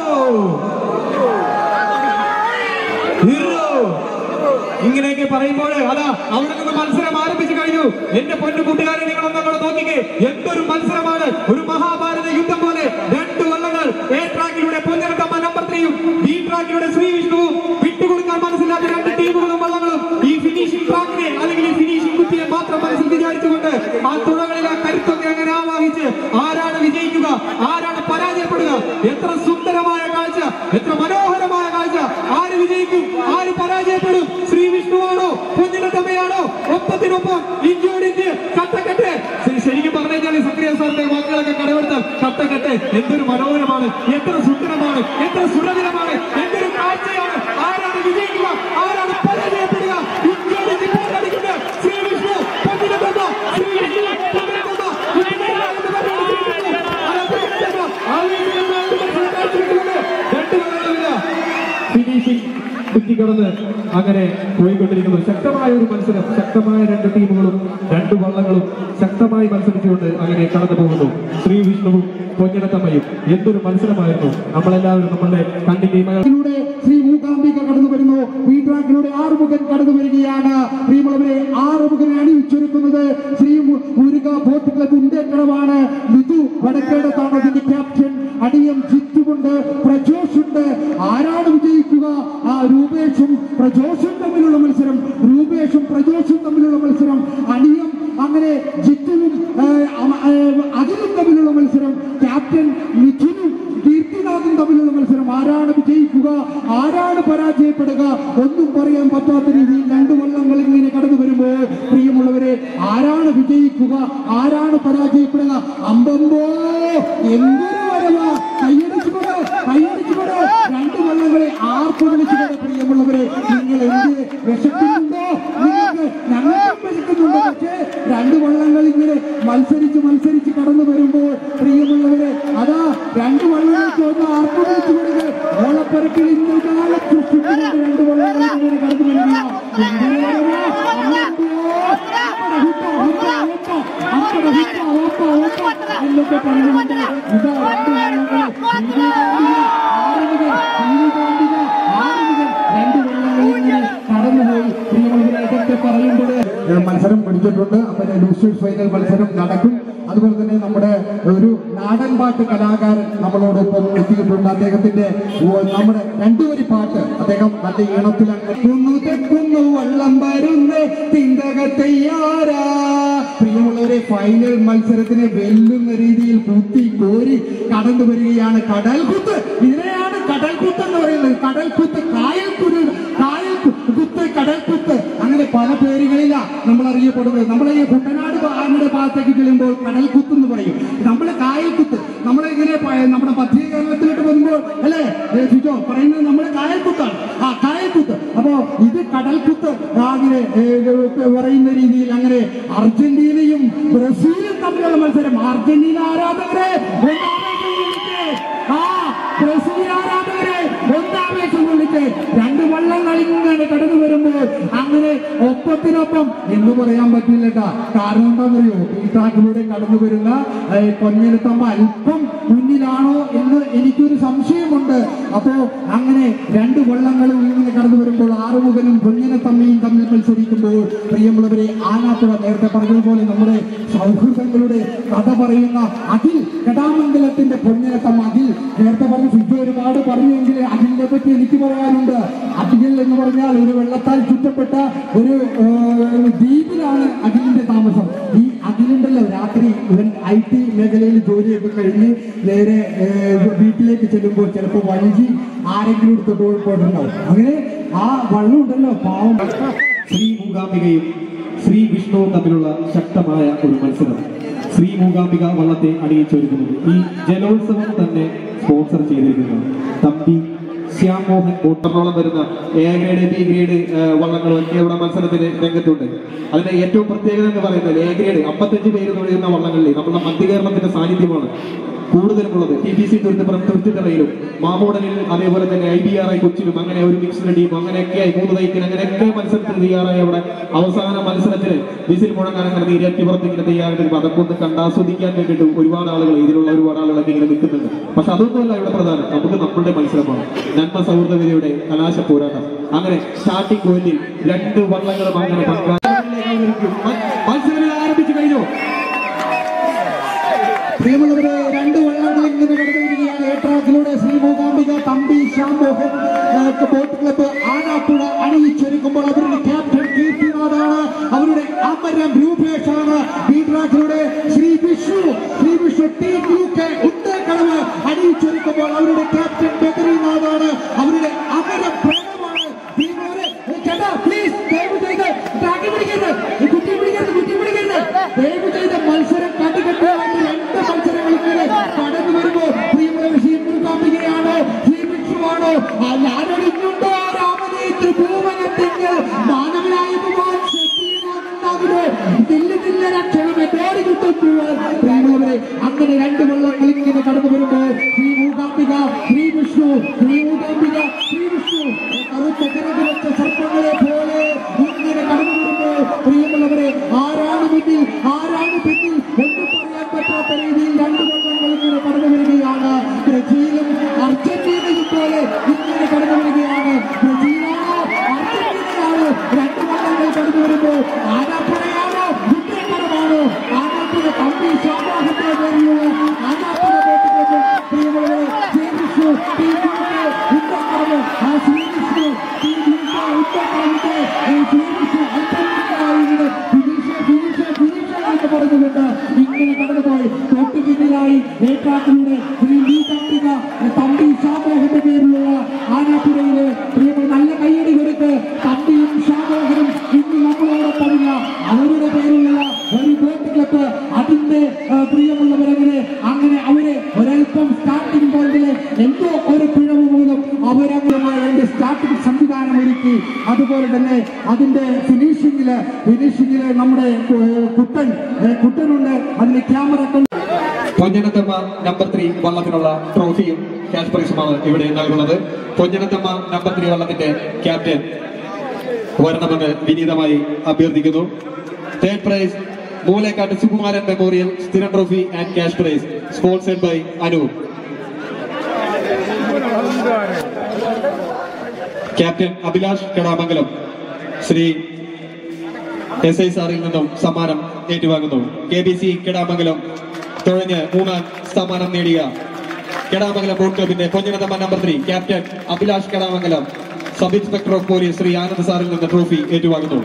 ഹീറോ ഇങ്ങനെയൊക്കെ പറയുമ്പോൾ അതാ അവിടെ നിന്ന് മത്സരം ആരംഭിച്ചു കഴിഞ്ഞു എന്റെ പൊന്നു കൂട്ടുകാരെ നിങ്ങൾ ഒന്നങ്ങോട്ട് നോക്കിക്കേ എന്തൊരു മത്സരമാണ് ഒരു മഹാഭാരത യുദ്ധം പോലെ രണ്ട് വള്ളങ്ങൾ എ ട്രാക്കിലൂടെ പൊന്നരത്തമ്മ നമ്പർ ത്രീയും ബി ട്രാക്കിലൂടെ ശ്രീ വിഷ്ണുവും വിട്ടുകൊടുക്കാൻ മനസ്സിലാത്ത രണ്ട് ടീമുകളും വള്ളങ്ങളും ഈ ഫിനിഷിംഗ് ട്രാക്കിനെ അല്ലെങ്കിൽ ഈ ഫിനിഷിംഗ് കുറ്റിയെ മാത്രം മനസ്സിൽ വിചാരിച്ചുകൊണ്ട് ആ തുഴകളിൽ ആ കരുത്തൊക്കെ അങ്ങനെ ആവാഹിച്ച് ആരാണ് വിജയിക്കുക ആരാണ് പരാജയപ്പെടുക എത്ര സുന്ദരമായ കാഴ്ച എത്ര മനോഹരമായ കാഴ്ച ആര് വിജയിക്കും ആര് പരാജയപ്പെടും ശ്രീ വിഷ്ണുവാണോ കുഞ്ഞിനത്തമ്മയാണോ ഒപ്പത്തിനൊപ്പം ഇഞ്ചോടിഞ്ച് കട്ടക്കെട്ട് ശ- ശരിക്കും പറഞ്ഞു കഴിഞ്ഞാൽ സക്രിയ സാറിന്റെ വാക്കുകളൊക്കെ കടമെടുത്താൽ കട്ടക്കെട്ട് എന്തൊരു മനോഹരമാണ് എത്ര സുന്ദരമാണ് എത്ര സുരഭിലമാണ് എന്തൊരു കാഴ്ചയാണ് ആരാണ് വിജയിക്കുക ആരാണ് പരാജയപ്പെടുക ഇഞ്ചോടിഞ്ച് പോരടിക്കുന്ന ശ്രീ വിഷ്ണു കുഞ്ഞിനത്തമ്മ ശ്രീ വിഷ്ണു കുഞ്ഞിനത്തമ്മ കുഞ്ഞിനത്തമ്മ എന്ന് പറഞ്ഞുകൊണ്ട് ശ്രീ വിഷ്ണു ആരാധകരുണ്ടല്ലോ. ആവേശകരമായ ഒരു മത്സരം കാഴ്ചവെച്ചുകൊണ്ട് രണ്ട് വള്ളങ്ങളില്ല ഫിനിഷിംഗ് കുറ്റിക്കടന്ന് അങ്ങനെ പോയിക്കൊണ്ടിരിക്കുന്നു ശക്തമായ ഒരു മത്സരം ശക്തമായ രണ്ട് ടീമുകളും രണ്ട് വള്ളങ്ങളും ശക്തമായി മത്സരിച്ചുകൊണ്ട് അങ്ങനെ കടന്നു പോകുന്നു ശ്രീ വിഷ്ണുവും പൊന്നനത്തമ്മയും എന്തൊരു മത്സരമായിരുന്നു നമ്മളെല്ലാവരും നമ്മളുടെ കണ്ണിന്റെ ഇമകൾ ട്രാക്കിലൂടെ ശ്രീ മൂകാംബിക കടന്നു വരുന്നു ഈ ട്രാക്കിലൂടെ ആറുമുഖൻ കടന്നു വരികയാണ് പ്രിയമുള്ളവരെ ആറുമുഖനെ അണിയിച്ചൊരുക്കുന്നത് ശ്രീ മു- മുരുക ബോട്ട് ക്ലബ് ഉണ്ടേക്കടവാണ് മിഥു വടക്കേടത്താണ് അതിന്റെ ക്യാപ്റ്റൻ അടിയം ജിത്തുമുണ്ട് പ്രജോഷ് ഉണ്ട് ആരാണ് വിജയിക്കുക ആ രൂപേഷും പ്രജോഷും തമ്മിലുള്ള മത്സരം രൂപേഷും പ്രജോഷും തമ്മിലുള്ള മത്സരം അണിയം അങ്ങനെ ജിത്തുവും ഏഹ്, അമ- ഏഹ്, അഖിലും തമ്മിലുള്ള മത്സരം ക്യാപ്റ്റൻ മിഥുനും കീർത്തിനാഥും തമ്മിലുള്ള മത്സരം ആരാണ് വിജയിക്കുക ആരാണ് പരാജയപ്പെടുക ഒന്നും പറയാൻ പറ്റാത്ത രീതിയിൽ രണ്ട് വള്ളങ്ങൾ ഇങ്ങനെ കടന്നു വരുമ്പോൾ പ്രിയമുള്ളവരെ ആരാണ് വിജയിക്കുക ആരാണ് പരാജയപ്പെടുക അമ്പമ്പോ എന്തൊരു വരവാ കൈയടിച്ചുകൊണ്ട് കൈയടിച്ചുകൊണ്ട് രണ്ട് വള്ളങ്ങളെ ആർപ്പ് വിളിച്ചുകൊണ്ട് പ്രിയമുള്ളവരെ നിങ്ങൾ എന്ത് വിശക്കുന്നുണ്ടോ നിങ്ങൾക്ക് ഞങ്ങൾക്കും വിശക്കുന്നുണ്ടോ പക്ഷേ രണ്ട് വള്ളങ്ങൾ ഇങ്ങനെ മത്സരിച്ച് മത്സരിച്ച് കടന്നു വരുമ്പോൾ പ്രിയമുള്ളവരെ അതാ രണ്ട് വള്ളങ്ങൾക്ക് ഒന്ന് ആർപ്പ് വിളിച്ചു കൊടുക്കുക ഓളപ്പരപ്പിൽ ഇന്ന് കാലം സൃഷ്ടിച്ചുകൊണ്ട് രണ്ട് വള്ളങ്ങൾ ഇങ്ങനെ കടന്നു വരിക എന്തൊരു വരവാ അമ്മോ! അമ്മടെ ഹുക്ക, ഹുക്ക, ഹുക്ക, അമ്മടെ ഹുക്ക, ഹുക്ക, ഹുക്ക എന്നൊക്കെ പറഞ്ഞുകൊണ്ട് ഇതാ രണ്ട് വള്ളങ്ങൾ ശ്രീകാന്തിക, ആറുമുഖൻ, ശ്രീകാന്തിക, ആറുമുഖൻ രണ്ട് വള്ളങ്ങൾ ഇങ്ങനെ കടന്നുപോയി പ്രിയമുള്ളവരെ ഇതൊക്കെ പറയുമ്പോൾ ഏഹ് മത്സരം പിടിച്ചിട്ടുണ്ട് അപ്പൊ ലൂസേഴ്സ് ഫൈനൽ മത്സരം നടക്കും അതുപോലെ തന്നെ നമ്മുടെ ഒരു നാടൻ പാട്ട് കലാകാരൻ നമ്മളോടൊപ്പം എത്തിയിട്ടുണ്ട് അദ്ദേഹത്തിന്റെ ഓ, നമ്മുടെ രണ്ടുവരി പാട്ട് അദ്ദേഹം നല്ല ഈണത്തിൽ അങ്ങ് തെക്കുന്നു വള്ളം വരുന്നേ തിന്തകത്തയ്യാരാ പ്രിയമുള്ളവരെ ഫൈനൽ മത്സരത്തിനെ വെല്ലുന്ന രീതിയിൽ കുത്തി കോരി കടന്നു വരികയാണ് കടൽകുത്ത് ഇതിനെയാണ് കടൽകുത്ത് എന്ന് പറയുന്നത് കടൽകുത്ത് കായൽ കുരു കായൽ കു- കുത്ത് കടൽകുത്ത് അങ്ങനെ പല പേരുകളിലാ നമ്മൾ അറിയപ്പെടുന്നത് നമ്മളെ ഈ കുട്ടനാട് ഭാഗങ്ങളുടെ ഭാഗത്തേക്ക് ചെല്ലുമ്പോൾ കടൽകുത്ത് എന്ന് പറയും നമ്മളെ കായൽകുത്ത് നമ്മളിങ്ങനെ പ- നമ്മുടെ മധ്യ കേരളത്തിലോട്ട് വരുമ്പോൾ അല്ലേ ഏ, ഷിജോ പറയുന്നത് നമ്മളെ കായൽകുത്താണ് ആ കായൽകുത്ത് അപ്പോ ഇത് കടൽകുത്ത് ആ, അങ്ങനെ ഏ, ഏ, പറയുന്ന രീതിയിൽ അങ്ങനെ അർജന്റീനയും ബ്രസീലും തമ്മിലുള്ള മത്സരം അർജന്റീന ആരാധകരെ ഒന്നാവേശം വിളിച്ച് ആ ബ്രസീൽ ആരാധകരെ ഒന്നാവേശം വിളിച്ച് രണ്ട് വള്ളങ്ങൾ വള്ളങ്ങൾ ഇങ്ങനെ കടന്നു വരുമ്പോൾ അങ്ങനെ ഒപ്പത്തിനൊപ്പം എന്ന് പറയാൻ പറ്റില്ല കേട്ടാ കാരണം എന്താണെന്നറിയോ ഈ ട്രാക്കിലൂടെ കടന്നു വരുന്ന ഏ, പൊന്നിനത്തമ്മ അല്പം മുന്നിലാണോ എന്ന് എനിക്കൊരു സംശയമുണ്ട് അപ്പോ അങ്ങനെ രണ്ട് വള്ളങ്ങളും ഇങ്ങനെ കടന്നു വരുമ്പോൾ ആറുമുഖനും പൊന്നിനത്തമ്മയും തമ്മിൽ മത്സരിക്കുമ്പോൾ പ്രിയമുള്ളവരെ ആനാപ്പുഴ നേരത്തെ പറഞ്ഞതുപോലെ നമ്മുടെ സൗഹൃദങ്ങളുടെ കഥ പറയുന്ന അഖിൽ കടാമംഗലത്തിന്റെ പൊന്നിനത്തമ്മ അഖിൽ നേരത്തെ പറഞ്ഞ ഫിജു ഒരുപാട് പറഞ്ഞെങ്കിൽ അഖിലിനെ പറ്റി എനിക്ക് പറയാനുണ്ട് അഖിൽ എന്ന് പറഞ്ഞാൽ ഒരു വെള്ളത്താൽ ചുറ്റപ്പെട്ട ഒരു ഏഹ്, ദ്വീപിലാണ് അഖിലിന്റെ താമസം ഈ അഖിലുണ്ടല്ലോ രാത്രി ഇവൻ ഐ ടി മേഖലയിൽ ജോലിയൊക്കെ കഴിഞ്ഞ് നേരെ ഏഹ്, വീട്ടിലേക്ക് ചെല്ലുമ്പോൾ ചിലപ്പോൾ വഞ്ചി ആരെങ്കിലും എടുത്ത് പോയി പോയിട്ടുണ്ടാവും അങ്ങനെ ആ വള്ളം ഉണ്ടല്ലോ പാവം ശ്രീ മൂകാംബികയും ശ്രീ വിഷ്ണുവും തമ്മിലുള്ള ശക്തമായ ഒരു മത്സരം ശ്രീ മൂകാംബിക വള്ളത്തെ അണിയിച്ചൊരുക്കുന്നത് ഈ ജലോത്സവം തന്നെ സ്പോൺസർ ചെയ്തിരിക്കുന്നത് തമ്പി ശ്യാം മോഹൻ ബോട്ടറോളം വരുന്ന എ ഗ്രേഡ് ബി ഗ്രേഡ് വള്ളങ്ങളും ഒക്കെ ഇവിടെ മത്സരത്തിന് രംഗത്തുണ്ട് അതിന്റെ ഏറ്റവും പ്രത്യേകത എന്ന് പറയുന്നത് എ ഗ്രേഡ് അമ്പത്തഞ്ച് പേര് തൊഴിലുന്ന വള്ളങ്ങളിൽ നമ്മുടെ മധ്യകേരളത്തിന്റെ സാന്നിധ്യമാണ് കൂടുതലുമുള്ളത് ടി പി സി തുരുത്തിപ്പുറം തുരുത്തിത്തറയിലും മാമോടനിൽ അതേപോലെ തന്നെ ഐ ബി ആർ ഐ കൊച്ചിലും അങ്ങനെ ഒരു മിക്സ്ഡ് ടീം അങ്ങനെയൊക്കെ മൂന്ന് തൈക്കിന് അങ്ങനെയൊക്കെ മത്സരത്തിന് തയ്യാറായി അവിടെ അവസാന മത്സരത്തിന് വിസിൽ മുഴങ്ങാൻ അങ്ങനെ ഇരട്ടിപ്പുറത്ത് ഇങ്ങനെ തയ്യാറെടുക്കും അതൊക്കെ ഒന്ന് കണ്ടാസ്വദിക്കാൻ വേണ്ടിയിട്ട് ഒരുപാട് ആളുകൾ ഇതിലുള്ള ഒരുപാട് ആളുകളൊക്കെ ഇങ്ങനെ നിൽക്കുന്നുണ്ട് പക്ഷെ അതൊന്നുമല്ല ഇവിടെ പ്രധാനം നമുക്ക് നമ്മളുടെ മത്സരമാണ് നന്മ സൗഹൃദവിധിയുടെ കലാശ പോരാട്ടം അങ്ങനെ സ്റ്റാർട്ടിംഗ് പോയിന്റിൽ രണ്ട് വള്ളങ്ങളും അങ്ങനെ പങ്കാളികളിലേക്ക് മത്സരം ആരംഭിച്ചു കഴിഞ്ഞു പ്രിയമുള്ളവരെ രണ്ട് വള്ളങ്ങൾ ഇങ്ങനെ കടന്നു വരികയാണ് എ ട്രാക്കിലൂടെ ശ്രീ മൂകാംബിക തമ്പി ശ്യാം മോഹൻ ഏഹ്, ബോട്ട് ക്ലബ്ബ് ആനാപ്പുഴ അണിയിച്ചൊരുക്കുമ്പോൾ അവരുടെ ക്യാപ്റ്റൻ കീർത്തിനാഥാണ് അവരുടെ അമരം രൂപേഷാണ് ബി ട്രാക്കിലൂടെ Sree Vishnu Sree Vishnu T U K Undekkadavu അണിയിച്ചൊരുക്കുമ്പോൾ അവരുടെ ക്യാപ്റ്റൻ ബദറിനാഥാണ് അവരുടെ അമരം പ്രണമാണ് പ്രിയമുള്ളവരെ, ഏ, ചേട്ടാ പ്ലീസ് ദയവ് ചെയ്ത് ടാക്കി പിടിക്കരുത് ഈ കുത്തി പിടിക്കരുത് കുത്തി പിടിക്കരുത് ദയവ് ചെയ്ത് മത്സരം കണ്ടുകെട്ടുവായിട്ട് രണ്ട് മത്സരങ്ങൾ ഇങ്ങനെ കടന്നു വരുമ്പോൾ പ്രിയമുള്ളവർ ശ്രീ മുരുകാംബികയാണോ ശ്രീ വിഷ്ണുവാണോ അല്ല ആരോട് ഇന്നുണ്ടോ രാമനെ ത്രിഭുവനത്തിങ്കൽ മാനവനായ ഭഗവാൻ ശക്തിയുമാകുന്നത് ദില്ല് ദില്ല രക്ഷണമേ പേര് കിട്ടുമ്പോൾ പ്രിയമുള്ളവരെ അങ്ങനെ രണ്ട് വള്ളങ്ങൾ ഇങ്ങനെ കടന്നു വരുമ്പോൾ ശ്രീ മൂകാംബിക ശ്രീ വിഷ്ണു ശ്രീ മൂകാംബിക ശ്രീ വിഷ്ണു കറുത്ത കിറക് വെച്ച സർപ്പങ്ങളെ പോലെ ഇങ്ങനെ കടന്നു വരുമ്പോൾ പ്രിയമുള്ളവരെ ആരാണ് മുന്നിൽ ആരാണ് പിന്നിൽ ഒന്നും പറയാൻ പറ്റാത്ത രീതിയിൽ രണ്ട് വള്ളങ്ങൾ ഇങ്ങനെ കടന്നു വരികയാണ് ബ്രസീലും അർജന്റീനയും പോലെ ഇങ്ങനെ കടന്നു വരികയാണ് ബ്രസീലാണോ അർജന്റീനയാണോ രണ്ട് വള്ളങ്ങൾ കടന്നു വരുമ്പോൾ ആനാപ്പുഴയാണോ ഉത്തരക്കടമാണോ ആനാപ്പുഴ തമ്പി ശാമോഹന്റെ പേരിലുള്ള ആനാപ്പുഴ ബോട്ടുകൾക്ക് പ്രിയമുള്ളവരെ ശ്രീകൃഷ്ണു ഉത്തരക്കടവ് ആ ശ്രീകൃഷ്ണു ശ്രീകൃഷ്ണ ഉത്തരക്കടവിന്റെ ശ്രീകൃഷ്ണു അല്പമില്ലായിരുന്നു ഫിനിഷ് ഫിനിഷ് ഫിനിഷ് എന്ന് പറഞ്ഞുകൊണ്ട് ഇങ്ങനെ കടന്നുപോയി തൊട്ടു പിന്നിലായി ഏറ്റാത്തിലൂടെ ശ്രീ വി കർത്തിക തമ്പി ഷാമോഹന്റെ പേരിലുള്ള ആനാപ്പുഴയിലെ പ്രിയപ്പെട്ട നല്ല കയ്യടി കൊടുത്ത് തമ്പിയും ഷാമോഹനും ഇന്ന് നമ്മളോടൊപ്പമില്ല അവരുടെ പേരിലുള്ള ഒരു ബോട്ട് ക്ലബ്ബ് അതിന്റെ ആ, പ്രിയമുള്ളവരങ്ങനെ അങ്ങനെ അവരെ ഒരൽപ്പം സ്റ്റാർട്ടിംഗ് പോയിന്റിലെ എന്തോ ഒരു പിഴവ് മൂലം അവരങ്ങനെ അതിന്റെ സ്റ്റാർട്ടിംഗ് സംവിധാനം ഒരുക്കി അതുപോലെ തന്നെ അതിന്റെ ഫിനിഷിംഗില് ഫിനിഷിംഗില് നമ്മുടെ ഏ, കുട്ടൻ ഏ, കുട്ടനുണ്ട് അതിന് ക്യാമറ കൊണ്ട് പൊന്നനത്തമ്മ നമ്പർ ത്രീ വള്ളത്തിനുള്ള ട്രോഫിയും ക്യാഷ് പ്രൈസുമാണ് ഇവിടെ നൽകുന്നത് പൊന്നനത്തമ്മ നമ്പർ ത്രീ വള്ളത്തിന്റെ ക്യാപ്റ്റൻ വരണമെന്ന് വിനീതമായി അഭ്യർത്ഥിക്കുന്നു third prize Moolekkattu Sukumaran memorial സ്ഥിരം trophy and cash prize sponsored by Anu captain Abhilash Kadamangalam Sree S I സാറിൽ നിന്നും സമ്മാനം ഏറ്റുവാങ്ങുന്നു കെ ബി സി കെടാമംഗലം തുഴഞ്ഞ് മൂന്നാം സമ്മാനം നേടിയ കെടാമംഗലം ബോട്ട് ക്ലബിന്റെ Ponninathamma number three captain Abhilash Kedamangalam sub inspector of police Sree Anand സാറിൽ നിന്ന് ട്രോഫി ഏറ്റുവാങ്ങുന്നു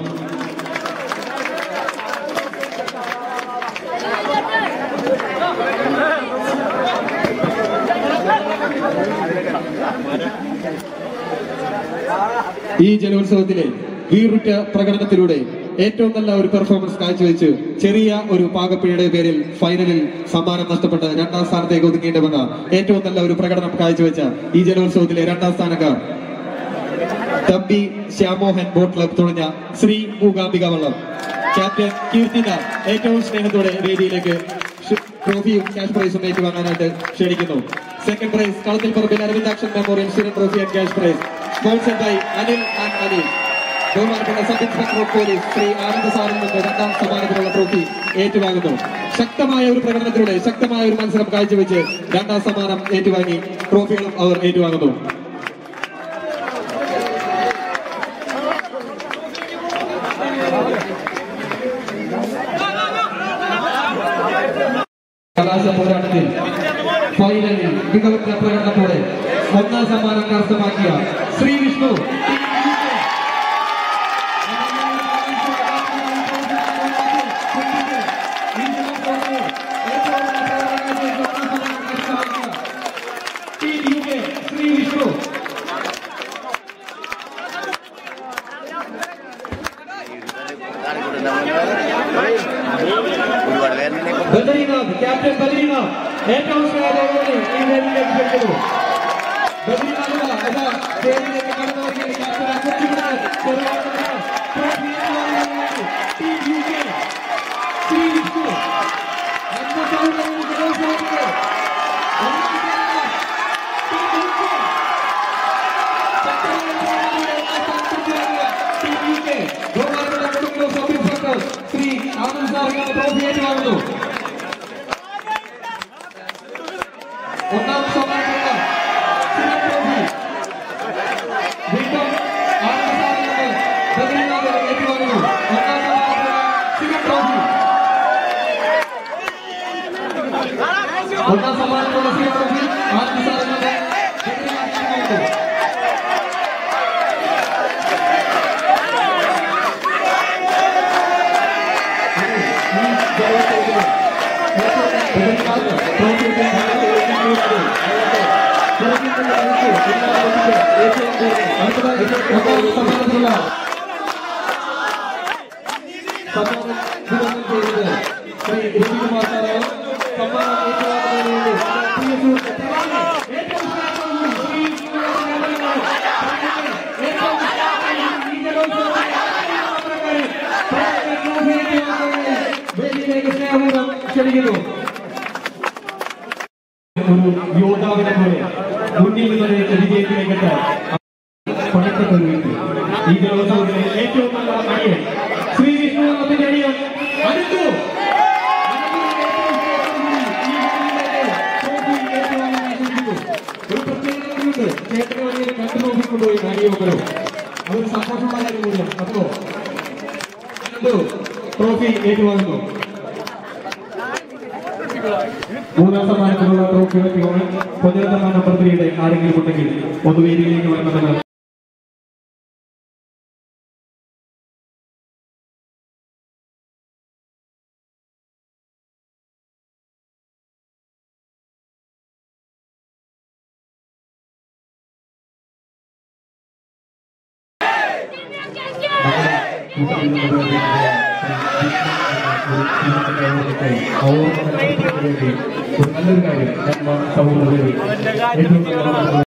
ഈ ജലോത്സവത്തിലെ വീറുറ്റ പ്രകടനത്തിലൂടെ ഏറ്റവും നല്ല ഒരു പെർഫോമൻസ് കാഴ്ചവെച്ച് ചെറിയ ഒരു പാകപ്പിഴയുടെ പേരിൽ ഫൈനലിൽ സമ്മാനം നഷ്ടപ്പെട്ട് രണ്ടാം സ്ഥാനത്തേക്ക് ഒതുങ്ങേണ്ടി വന്ന ഏറ്റവും നല്ല ഒരു പ്രകടനം കാഴ്ചവെച്ച ഈ ജലോത്സവത്തിലെ രണ്ടാം സ്ഥാനക്കാർ തമ്പി ശ്യാമോഹൻ ബോട്ട് ക്ലബ് തുടങ്ങിയ ശ്രീ മൂകാംബിക വള്ളം ക്യാപ്റ്റൻ കീർത്തിന ഏറ്റവും സ്നേഹത്തോടെ വേദിയിലേക്ക് ഷ്- ട്രോഫിയും ക്യാഷ് പ്രൈസും ഏറ്റുവാങ്ങാനായിട്ട് ക്ഷണിക്കുന്നു second prize Kalathil Parambil Aravindakshan memorial സ്ഥിരം trophy and cash prize sponsored by Anil and Anil ബഹുമാനപ്പെട്ട sub inspector of police Sree Ananda സാറിൽ നിന്ന് രണ്ടാം സമ്മാനത്തിനുള്ള ട്രോഫി ഏറ്റുവാങ്ങുന്നു ശക്തമായ ഒരു പ്രകടനത്തിലൂടെ ശക്തമായ ഒരു മത്സരം കാഴ്ചവെച്ച് രണ്ടാം സമ്മാനം ഏറ്റുവാങ്ങി ട്രോഫികളും അവർ ഏറ്റുവാങ്ങുന്നു കലാശ പോരാട്ടത്തിൽ ഫൈനലിൽ മികവുറ്റ പ്രകടനത്തോടെ ഒന്നാം സമ്മാനം കരസ്ഥമാക്കിയ ശ്രീ വിഷ്ണു ശ്രീ വിഷ്ണു ഒരുപാട് പേരെ ബദരീനാഥ് ക്യാപ്റ്റൻ ബദരീനാഥ് ഏറ്റവും ശ്രേഷ്ഠതയോടെ ഈ വേദിയിലേക്ക് ക്ഷണിക്കുന്നു ബദരീനാഥ് ഇതാ, ഇതാ സ്റ്റേജിലേക്ക് കടന്നു വരികയാണ് ക്യാപ്റ്റൻ അക്കച്ചിക്കുന്നത് ചെറുവാടുന്ന ട്രോഫി ഏറ്റുവാങ്ങുന്നതിനായി team U K Sree Vishnu അഞ്ച് സൗകര്യങ്ങൾ കലോത്സവത്തിന് ഒന്നാം സ്ഥാനം ടീം യു കെ ശക്തമായ പോരാട്ടത്തിലൂടെ ഒന്നാം സ്ഥാനത്തെത്തിയ ടീം യു കെ ബഹുമാനപ്പെട്ട കൊടുങ്ങല്ലൂർ സബ് ഇൻസ്പെക്ടർ ശ്രീ ആനന്ദ് സാറിന് ട്രോഫി ഏറ്റുവാങ്ങുന്നു ഒന്നാം സമ്മാനമുള്ള സിൽവർ ട്രോഫി വീണ്ടും ആനന്ദ് സാറിന് ബദ്രീനാഥ് ഏറ്റുവാങ്ങുന്നു ഒന്നാം സമ്മാനമുള്ള സിൽവർ ട്രോഫി ഒന്നാം സമ്മാനമുള്ള സിൽവർ ട്രോഫി ആനന്ദ് സാറിന് ബദ്രീനാഥ് ഏറ്റുവാങ്ങുന്നു ക്ഷണിക്കുന്നു ഒരു യോദ്ധാവിനെ പോലെ മുന്നിൽ നിന്ന് വിജയത്തിലേക്കിട്ട് പണിപ്പെട്ട ഒരു വ്യക്തി ഈ ജലോത്സവത്തിലെ ഏറ്റവും നല്ല അണിയൻ ശ്രീ വിഷ്ണു എന്നതിന്റെ അണിയൻ അനുജു ഒരു പ്രത്യേകതയുണ്ട് ചേട്ടന് വലിയ കണ്ടു നോക്കിക്കൊണ്ടുപോയി കാര്യമൊക്കെ അതൊരു സന്തോഷമുള്ള കാര്യം കൂടിയാണ് അപ്പോ അനുജു ട്രോഫി ഏറ്റുവാങ്ങുന്നു മൂന്നാം സമ്മാനത്തിനുള്ള ട്രോഫി വെച്ചുകൊണ്ട് പൊതുവെ സമ്മാനം നമ്പർ ത്രീയുടെ ആരെങ്കിലും ഉണ്ടെങ്കിൽ ഒന്ന് വേദിയിലേക്ക് വരണമെന്ന് ഒരു നല്ലൊരു കാര്യം ഞാൻ സൗഹൃദ ഏറ്റവും നല്ല